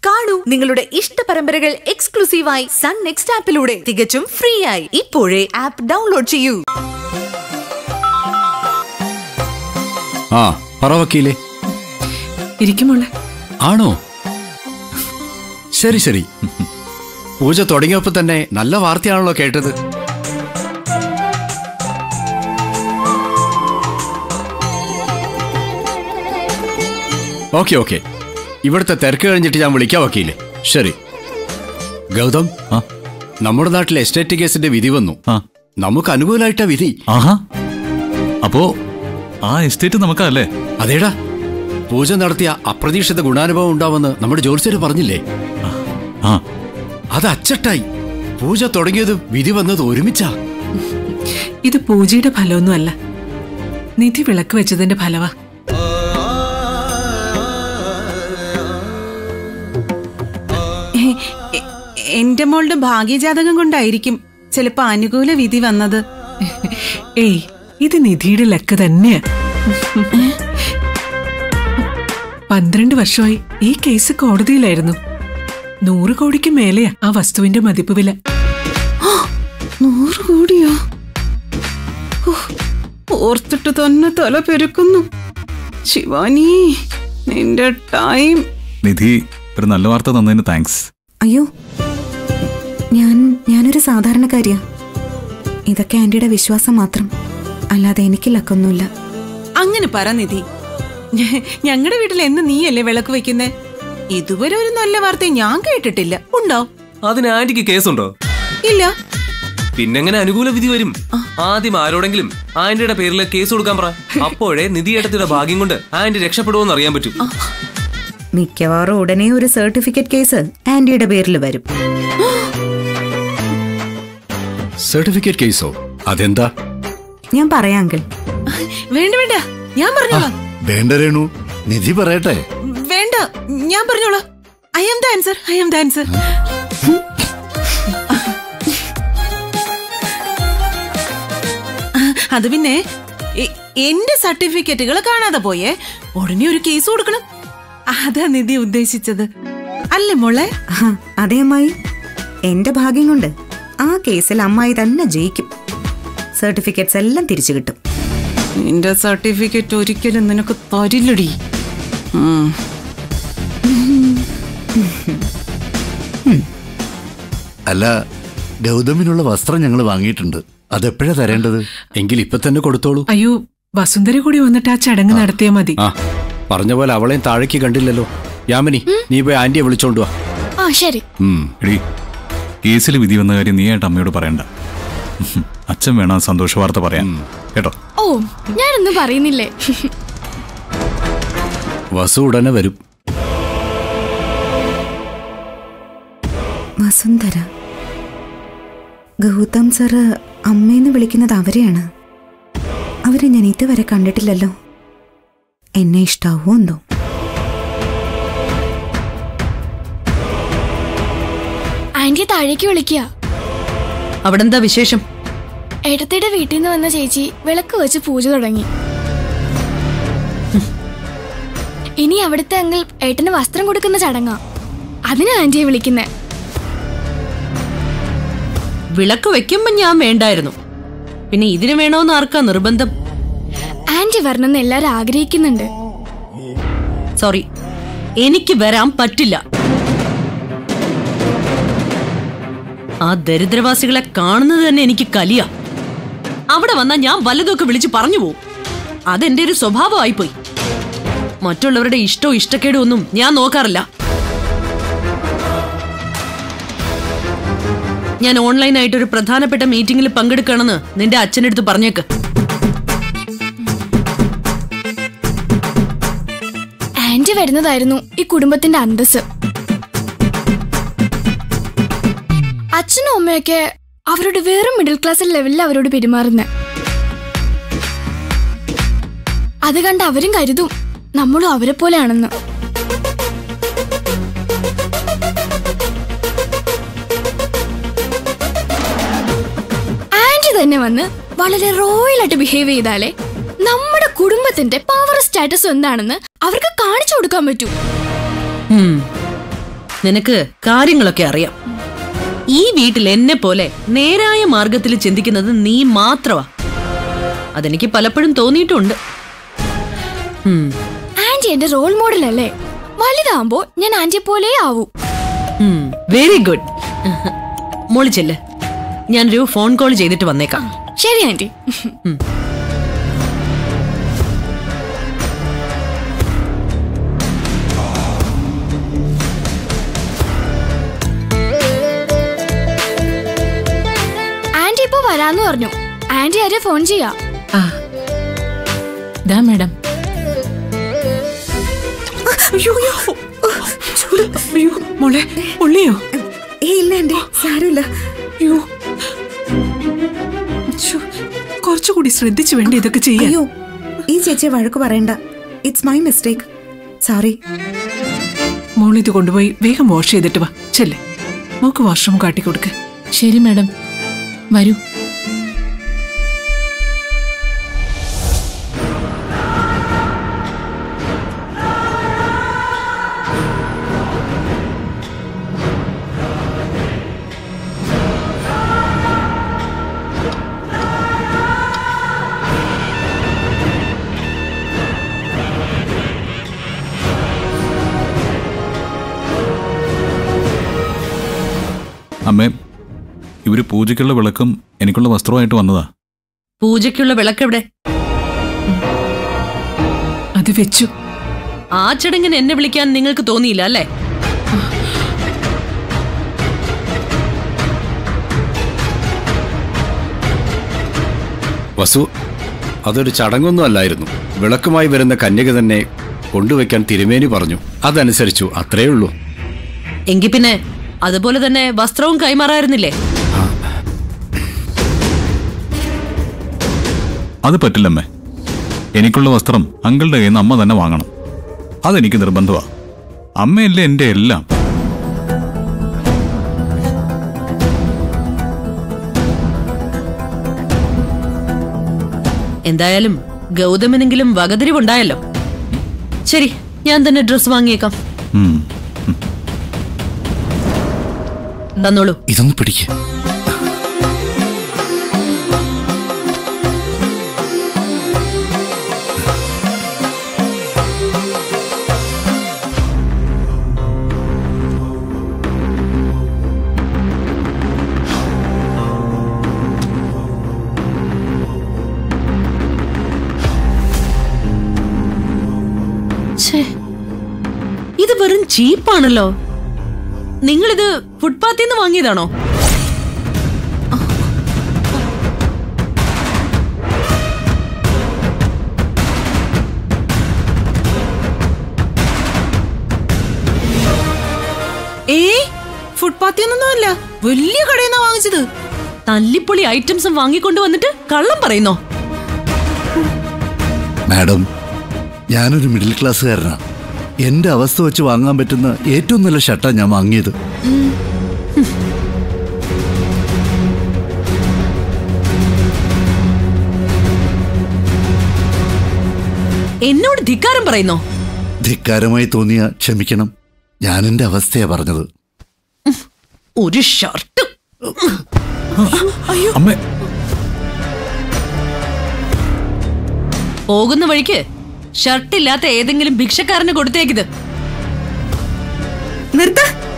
കാണൂ നിങ്ങളുടെ ഇഷ്ട പരമ്പരകൾ എക്സ്ക്ലൂസീവായി സൺ നെക്സ്റ്റ് ആപ്പിലൂടെ തികച്ചും ഫ്രീ ആയി ഇപ്പോഴേ ആപ്പ് ഡൗൺലോഡ് ചെയ്യൂ ആ പറ വക്കീലെ ഇരിക്കുമോളെ ആണോ ശരി ശരി പൂജ തുടങ്ങിയപ്പോ തന്നെ നല്ല വാർത്തയാണല്ലോ കേട്ടത് ഓക്കെ ഓക്കെ ഇവിടുത്തെ തിരക്ക് കഴിഞ്ഞിട്ട് ഞാൻ വിളിക്കാം വക്കീലെ ശരി ഗൗതം ആ നമ്മുടെ നാട്ടിൽ എസ്റ്റേറ്റ് കേസിന്റെ വിധി വന്നു ആ നമുക്ക് അനുകൂലമായിട്ടാ വിധി ആഹാ അപ്പോ ആ എസ്റ്റേറ്റ് നമുക്കല്ലേ അതേടാ പൂജ നടത്തിയ അപ്രതീക്ഷിത ഗുണാനുഭവം ഉണ്ടാവുമെന്ന് നമ്മുടെ ജോത്സ്യര് പറഞ്ഞില്ലേ ആ അത് അച്ചട്ടായി പൂജ തുടങ്ങിയത് വിധി വന്നത് ഒരുമിച്ചാ ഇത് പൂജയുടെ ഫലമൊന്നുമല്ല നിധി വിളക്ക് വെച്ചതിന്റെ ഫലവാ എ- എ- എന്റെ മോളുടെ ഭാഗ്യജാതകം കൊണ്ടായിരിക്കും ചിലപ്പോ അനുകൂല വിധി വന്നത് ഏയ് ഇത് നിധിയുടെ ലക്ക് തന്നെയാ പന്ത്രണ്ട് വർഷമായി ഈ കേസ് കോടതിയിലായിരുന്നു നൂറ് കോടിക്ക് മേലെയാ ആ വസ്തുവിന്റെ മതിപ്പ് വില നൂറ് കോടിയോ ഹോ, ഓർത്തിട്ട് തന്നെ തല പെരുക്കുന്നു ശിവാനി നിന്റെ ടൈം നിധി ഒരു നല്ല വാർത്ത തന്നതിന് താങ്ക്സ് അയ്യോ ഞാൻ ഞാനൊരു സാധാരണക്കാരിയാ ഇതൊക്കെ ആന്റിയുടെ വിശ്വാസം മാത്രം അല്ലാതെ എനിക്ക് ലക്കൊന്നുമില്ല അങ്ങനെ പറ നിധി ഞങ്ങളുടെ വീട്ടിൽ എന്ന് നീയല്ലേ വിളക്ക് വെക്കുന്നേ ഇതുവരെ ഒരു നല്ല വാർത്ത ഞാൻ കേട്ടിട്ടില്ല ഉണ്ടോ അതിന് ആന്റിക്ക് കേസുണ്ടോ ഇല്ല പിന്നെങ്ങനെ അനുകൂല വിധി വരും ആദ്യം ആരോടെങ്കിലും ആന്റിയുടെ പേരിൽ കേസ് കൊടുക്കാൻ പറ അപ്പോഴേ നിധിയേട്ടത്തിന്റെ ഭാഗ്യം കൊണ്ട് ആന്റി രക്ഷപ്പെടുമെന്ന് അറിയാൻ പറ്റും മിക്കവാറും ഉടനെ ഒരു സർട്ടിഫിക്കറ്റ് കേസ് ആന്റിയുടെ പേരിൽ വരും സർട്ടിഫിക്കറ്റ് കേസോ അതെന്താ ഞാൻ പറയാം അങ്കിൾ വേണ്ട വേണ്ട ഞാൻ പറഞ്ഞോളാം വേണ്ട രേണു നിധി പറയട്ടെ വേണ്ട ഞാൻ പറഞ്ഞോളാം I am the answer I am the answer അത് പിന്നെ എ- എന്റെ സർട്ടിഫിക്കറ്റുകൾ കാണാതെ പോയേ ഉടനെ ഒരു കേസ് കൊടുക്കണം അതാ നിധി ഉദ്ദേശിച്ചത് അല്ലേ മോളെ ആഹാ, അതെ അമ്മായി എന്റെ ഭാഗ്യം കൊണ്ട് ആ കേസിൽ അമ്മായി തന്നെ ജയിക്കും സർട്ടിഫിക്കറ്റ്സ് എല്ലാം തിരിച്ചു കിട്ടും നിന്റെ സർട്ടിഫിക്കറ്റ് ഒരിക്കലും നിനക്ക് തരില്ലടി ഉം. അല്ല ഗൗതമിനുള്ള വസ്ത്രം ഞങ്ങൾ വാങ്ങിയിട്ടുണ്ട് അതെപ്പോഴാ തരേണ്ടത് എങ്കിൽ ഇപ്പൊ തന്നെ കൊടുത്തോളൂ അയ്യോ വസുന്ധര കൂടി വന്നിട്ട് ആ ചടങ്ങ് നടത്തിയാ മതി ആ പറഞ്ഞ പോലെ അവളെയും താഴേക്ക് കണ്ടില്ലല്ലോ യാമിനി നീ പോയി ആന്റിയെ വിളിച്ചോണ്ട് വാ ആ ശരി ഉം. എടി കേസിൽ വിധി വന്ന കാര്യം നീ ആയിട്ട് അമ്മയോട് പറയണ്ട അച്ഛൻ വേണം ആ സന്തോഷ വാർത്ത പറയാൻ കേട്ടോ ഓ ഞാനൊന്നും പറയുന്നില്ലേ വസു ഉടനെ വരും വസുന്ധര ഗൗതം സാറ് അമ്മയെന്ന് വിളിക്കുന്നത് അവരെയാണ് അവരെ ഞാൻ ഇതുവരെ കണ്ടിട്ടില്ലല്ലോ എന്നെ ഇഷ്ടാവോ എന്തോ ആന്റിയെ താഴേക്ക് വിളിക്കുക അവിടെ എന്താ വിശേഷം ഏട്ടത്തിയുടെ വീട്ടിൽ നിന്ന് വന്ന ചേച്ചി വിളക്ക് വെച്ച് പൂജ തുടങ്ങി ഇനി അവിടുത്തെ അങ്കിൾ ഏട്ടന് വസ്ത്രം കൊടുക്കുന്ന ചടങ്ങാ അതിനാ ആന്റിയെ വിളിക്കുന്നേ വിളക്ക് വെക്കുമ്പോ ഞാൻ വേണ്ടായിരുന്നു പിന്നെ ഇതിന് വേണോന്ന് ആർക്കാ നിർബന്ധം ആന്റി വരണമെന്ന് എല്ലാരും ആഗ്രഹിക്കുന്നുണ്ട് സോറി എനിക്ക് വരാൻ പറ്റില്ല ആ ദരിദ്രവാസികളെ കാണുന്നത് തന്നെ എനിക്ക് കലിയ അവിടെ വന്നാൽ ഞാൻ വല്ലതൊക്കെ വിളിച്ച് പറഞ്ഞു പോവും അതെന്റെ ഒരു സ്വഭാവമായിപ്പോയി മറ്റുള്ളവരുടെ ഇഷ്ടവും ഇഷ്ടക്കേടും ഒന്നും ഞാൻ നോക്കാറില്ല ഞാൻ ഓൺലൈനായിട്ട് ഒരു പ്രധാനപ്പെട്ട മീറ്റിംഗിൽ പങ്കെടുക്കണമെന്ന് നിന്റെ അച്ഛനടുത്ത് പറഞ്ഞേക്ക് ആന്റി വരുന്നതായിരുന്നു ഈ കുടുംബത്തിന്റെ അന്തസ് അച്ഛനും അമ്മയൊക്കെ അവരുടെ വെറും മിഡിൽ ക്ലാസ് ലെവലിൽ അവരോട് പെരുമാറുന്നത് അത് കണ്ട് അവരും കരുതും നമ്മളും അവരെ പോലെയാണെന്ന് ആന്റി തന്നെ വന്ന് വളരെ റോയൽ ആയിട്ട് ബിഹേവ് ചെയ്താലേ നമ്മുടെ കുടുംബത്തിന്റെ പവർ സ്റ്റാറ്റസ് എന്താണെന്ന് അവർക്ക് കാണിച്ചു കൊടുക്കാൻ പറ്റൂ ഉം. നിനക്ക് കാര്യങ്ങളൊക്കെ അറിയാം ഈ വീട്ടിൽ എന്നെ പോലെ നേരായ മാർഗത്തിൽ ചിന്തിക്കുന്നത് നീ മാത്രമാ അതെനിക്ക് പലപ്പോഴും തോന്നിയിട്ടുണ്ട് ഉം, ആന്റി എന്റെ റോൾ മോഡൽ അല്ലേ വലുതാകുമ്പോ ഞാൻ ആന്റിയെ പോലെ ആവൂ ഉം, വെരി ഗുഡ് മോളി ചെല്ല് ഞാനൊരു ഫോൺ കോൾ ചെയ്തിട്ട് വന്നേക്കാം ശരി ആന്റി ആന്റി ഇപ്പൊ വരാന്ന് പറഞ്ഞു ആന്റി ആരെ ഫോൺ ചെയ്യാ ആ ദാ മാഡം അയ്യോ അയ്യോ അയ്യോ മോളെ പൊള്ളിയോ ഏ ഇല്ല എന്റെ സാരമില്ല അയ്യോ ശ്ശോ, കുറച്ചുകൂടി ശ്രദ്ധിച്ചു വേണ്ട ഇതൊക്കെ ചെയ്യാൻ അയ്യോ ഈ ചേച്ചിയെ വഴക്ക് പറയണ്ട ഇറ്റ്സ് മൈ മിസ്റ്റേക്ക് സോറി മോൾ ഇത് കൊണ്ടുപോയി വേഗം വാഷ് ചെയ്തിട്ട് വാ ചെല്ലേ മോക്ക് വാഷ്റൂം കാട്ടിക്കൊടുക്ക് ശരി മാഡം വരൂ അമ്മേ ഇവര് പൂജയ്ക്കുള്ള വിളക്കും എനിക്കുള്ള വസ്ത്രമായിട്ട് വന്നതാ പൂജയ്ക്കുള്ള വിളക്കെവിടെ അത് വെച്ചു ആ ചടങ്ങിന് എന്നെ വിളിക്കാൻ നിങ്ങൾക്ക് തോന്നിയില്ല അല്ലേ വസു അതൊരു ചടങ്ങൊന്നും അല്ലായിരുന്നു വിളക്കുമായി വരുന്ന കന്യക തന്നെ കൊണ്ടുവയ്ക്കാൻ തിരുമേനി പറഞ്ഞു അതനുസരിച്ചു അത്രേ ഉള്ളൂ എങ്കിൽ പിന്നെ അതുപോലെ തന്നെ വസ്ത്രവും കൈമാറായിരുന്നില്ലേ അത് പറ്റില്ലമ്മേ എനിക്കുള്ള വസ്ത്രം അങ്കിളുടെ കയ്യിൽ നിന്ന് അമ്മ തന്നെ വാങ്ങണം അതെനിക്ക് നിർബന്ധമാ അമ്മയല്ലേ എൻ്റെ എല്ലാം എന്തായാലും ഗൗതമനെങ്കിലും വകതിരിവുണ്ടായല്ലോ ശരി ഞാൻ തന്നെ ഡ്രസ് വാങ്ങിയേക്കാം ഉം. തന്നോളൂ ഇതൊന്ന് പിടിക്ക് ഛേ, ഇത് വെറും ചീപ്പാണല്ലോ നിങ്ങളിത് ഫുട്പാത്തിൽ നിന്ന് വാങ്ങിയതാണോ ഏയ് ഫുട്പാത്തിൽ നിന്നൊന്നുമല്ല വലിയ കടയിൽ നിന്നാ വാങ്ങിച്ചത് തല്ലിപ്പൊളി ഐറ്റംസും വാങ്ങിക്കൊണ്ട് വന്നിട്ട് കള്ളം പറയുന്നോ മാഡം ഞാനൊരു മിഡിൽ ക്ലാസ്സുകാരനാണ് എന്റെ അവസ്ഥ വെച്ച് വാങ്ങാൻ പറ്റുന്ന ഏറ്റവും നല്ല ഷർട്ടാ ഞാൻ വാങ്ങിയത് എന്നോട് ധിക്കാരം പറയുന്നോ ധിക്കാരമായി തോന്നിയ ക്ഷമിക്കണം ഞാൻ എന്റെ അവസ്ഥയാ പറഞ്ഞത് ഒരു ഷർട്ട് അമ്മേ പോകുന്ന വഴിക്ക് ഷർട്ട് ഇല്ലാത്ത ഏതെങ്കിലും ഭിക്ഷക്കാരന് കൊടുത്തേക്കിത് നിർത്ത